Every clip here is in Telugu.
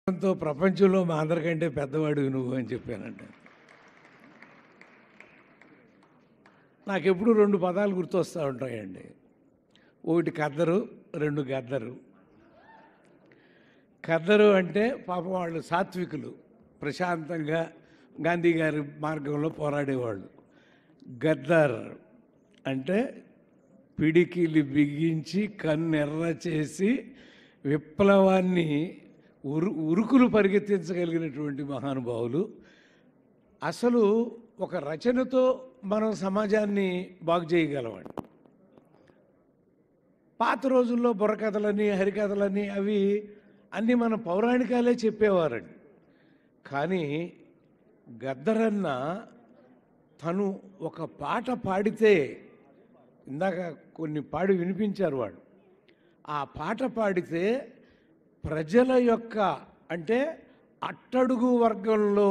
తో ప్రపంచంలో మా అందరికంటే పెద్దవాడు నువ్వు అని చెప్పానంట నాకు ఎప్పుడు రెండు పదాలు గుర్తొస్తూ ఉంటాయండి ఒకటి కద్దరు రెండు గద్దరు కద్దరు అంటే పాపం వాళ్ళు సాత్వికులు ప్రశాంతంగా గాంధీ గారి మార్గంలో పోరాడేవాళ్ళు గద్దర్ అంటే పిడికిలి బిగించి కన్నెర్ర చేసి విప్లవాన్ని ఉరు ఉరుకులు పరిగెత్తించగలిగినటువంటి మహానుభావులు అసలు ఒక రచనతో మనం సమాజాన్ని బాగు చేయగలమండి పాత రోజుల్లో బుర్రకథలని హరికథలని అవి అన్నీ మన పౌరాణికాలే చెప్పేవారండి కానీ గద్దరన్న తను ఒక పాట పాడితే ఇందాక కొన్ని పాడి వినిపించారు వాడు ఆ పాట పాడితే ప్రజల యొక్క అంటే అట్టడుగు వర్గంలో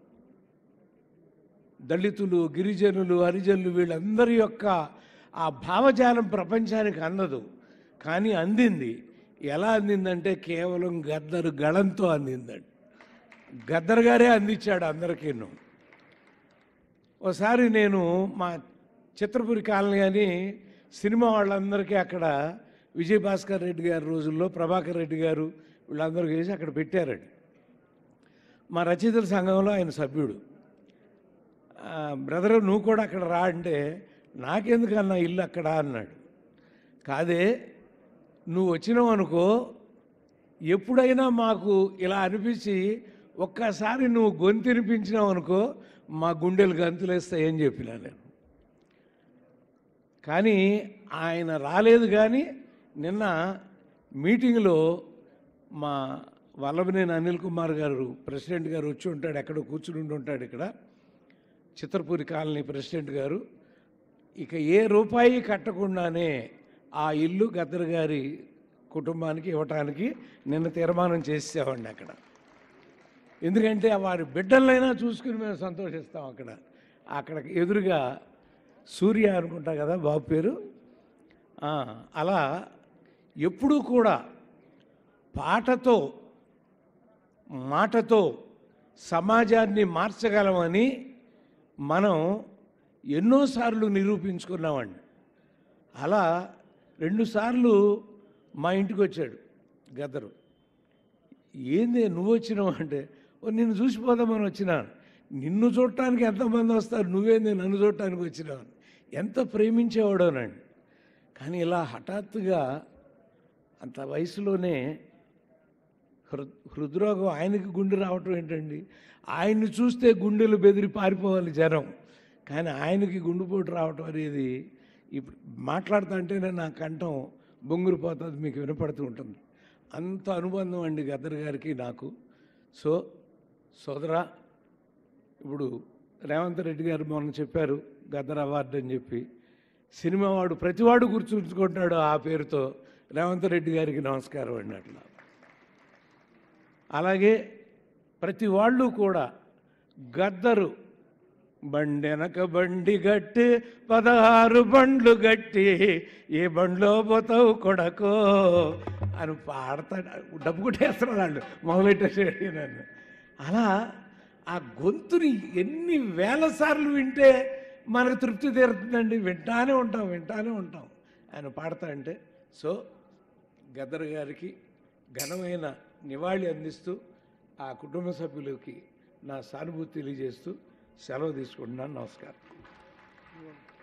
దళితులు గిరిజనులు హరిజనులు వీళ్ళందరి యొక్క ఆ భావజాలం ప్రపంచానికి అందదు కానీ అందింది ఎలా అందిందంటే కేవలం గద్దరు గళంతో అందిందండి గద్దర్ గారే అందించాడు అందరికీను ఒకసారి నేను మా చిత్రపురి కాలనీ అని సినిమా వాళ్ళందరికీ అక్కడ విజయభాస్కర్ రెడ్డి గారి రోజుల్లో ప్రభాకర్ రెడ్డి గారు వీళ్ళందరూ చేసి అక్కడ పెట్టారండి మా రచయితల సంఘంలో ఆయన సభ్యుడు ఆ, బ్రదర్ నువ్వు కూడా అక్కడ రా అంటే నాకెందుకన్నా ఇల్లు అక్కడ అన్నాడు కాదే నువ్వు వచ్చినావు అనుకో ఎప్పుడైనా మాకు ఇలా అనిపించి ఒక్కసారి నువ్వు గొంతు వినిపించినావు అనుకో మా గుండెలు గంతులేస్తాయని చెప్పినా నేను కానీ ఆయన రాలేదు కానీ నిన్న మీటింగ్లో మా వల్లభనేని అనిల్ కుమార్ గారు ప్రెసిడెంట్ గారు వచ్చి ఉంటాడు ఎక్కడో కూర్చుని ఉండి ఉంటాడు ఇక్కడ చిత్రపూరి కాలనీ ప్రెసిడెంట్ గారు ఇక ఏ రూపాయి కట్టకుండానే ఆ ఇల్లు గద్దర్ గారి కుటుంబానికి ఇవ్వటానికి నిన్న తీర్మానం చేసేవాడిని అక్కడ ఎందుకంటే వారి బిడ్డలైనా చూసుకుని మేము సంతోషిస్తాం అక్కడ అక్కడ ఎదురుగా సూర్య అనుకుంటా కదా బాబు పేరు ఆ, అలా ఎప్పుడూ కూడా పాటతో మాటతో సమాజాన్ని మార్చగలమని మనం ఎన్నోసార్లు నిరూపించుకున్నామండి అలా రెండుసార్లు మా ఇంటికి వచ్చాడు గద్దరు ఏంది నువ్వు వచ్చినావు అంటే "ఓ, నిన్ను చూసిపోదామని వచ్చినాను నిన్ను చూడటానికి ఎంతమంది వస్తారు నువ్వేంది నన్ను చూడటానికి వచ్చినావు ఎంత ప్రేమించేవాడోనండి కానీ ఇలా హఠాత్తుగా అంత వయసులోనే హృ హృద్రోగం ఆయనకి గుండె రావటం ఏంటండి ఆయన్ని చూస్తే గుండెలు బెదిరి పారిపోవాలి జనం కానీ ఆయనకి గుండెపోటు రావటం అనేది ఇప్పుడు మాట్లాడుతూ అంటేనే నా కంఠం బొంగురిపోతుంది మీకు వినపడుతూ ఉంటుంది అంత అనుబంధం అండి గద్దర్ గారికి నాకు సో సోదరా ఇప్పుడు రేవంత్ రెడ్డి గారు మొన్న చెప్పారు గద్దర్ అవార్డు అని చెప్పి సినిమా వాడు ప్రతివాడు గుర్తుంచుకుంటాడు ఆ పేరుతో రేవంత్ రెడ్డి గారికి నమస్కారం అండి అట్లా అలాగే ప్రతి వాళ్ళు కూడా గద్దరు బండెనక బండి గట్టి పదహారు బండ్లు గట్టి ఏ బండ్లో పోతావు కొడకో అని పాడతాడు డబ్బు కొట్టేస్తున్నాడు వాళ్ళు మొదలెట్టేసేది నన్ను అలా ఆ గొంతుని ఎన్ని వేల సార్లు వింటే మనకు తృప్తి తీరుతుందండి వింటానే ఉంటాం వింటానే ఉంటాం ఆయన పాడతా అంటే సో గద్దర్ గారికి ఘనమైన నివాళి అందిస్తూ ఆ కుటుంబ సభ్యులకి నా సానుభూతి తెలియజేస్తూ సెలవు తీసుకుంటున్నాను నమస్కారం